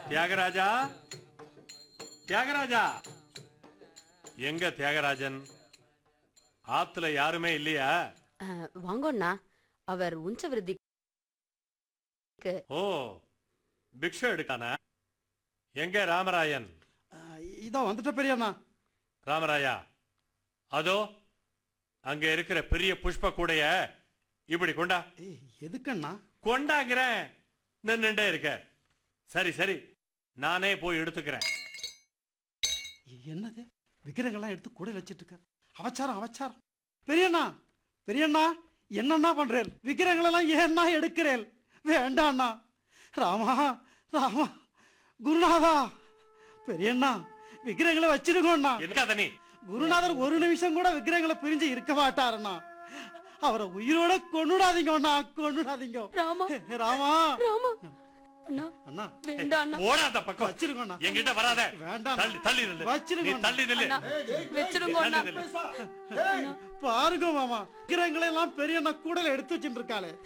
தியாகராஜா தியாகராஜா எங்க தியாகராஜன் ஆத்துல யாருமே இல்லையா அஹ், வாங்கோண்ணா அவர் உஞ்ச விருத்தி ஓ பிக்ஷு எடுக்கானா எங்க ராமராயன் அஹ், இதோ வந்துட்ட பெரியண்ணா ராமராயா அதோ அங்க இருக்கிற பெரிய புஷ்ப கூடைய இப்படி கொண்டா ஏய், எதுக்கண்ணா கொண்டாங்கிறேன் நின்னுட்டே இருக்க சரி சரி நானே போய் எடுத்துக்கிறேன் என்னது விக்கிரங்கள்லாம் எடுத்து கூட வச்சிட்டு இருக்க அவச்சாரம் அவச்சாரம் பெரியண்ணா பெரியண்ணா என்னண்ணா பண்றேன் விக்கிரங்களெல்லாம் ஏன்னா எடுக்கிறேன் வேண்டாண்ணா ராமா ராமா குருநாதா பெரியண்ணா விக்கிரங்களை வச்சிருக்கோண்ணா இருக்காத நீ குருநாதர் ஒரு நிமிஷம் கூட விக்கிரங்களை பிரிஞ்சு இருக்க மாட்டாருண்ணா அவரை உயிரோட கொண்டுடாதீங்கண்ணா கொண்டுடாதீங்க ராமா ராமா ராமா அண்ணா அண்ணா வேண்டாம் அண்ணா ஓடாத பக்கம் வச்சிருக்கோண்ணா என்கிட்ட வராத வேண்டாம் தள்ளி தள்ளி நில்லு நீ வச்சிருக்கோண்ணா. தள்ளி நில்லு அண்ணா வச்சிருங்க அண்ணா தள்ளி நில்லு பாருங்க மாமா விக்கிரங்களை எல்லாம் பெரியண்ணா கூடல எடுத்து வச்சுட்டு இருக்காளே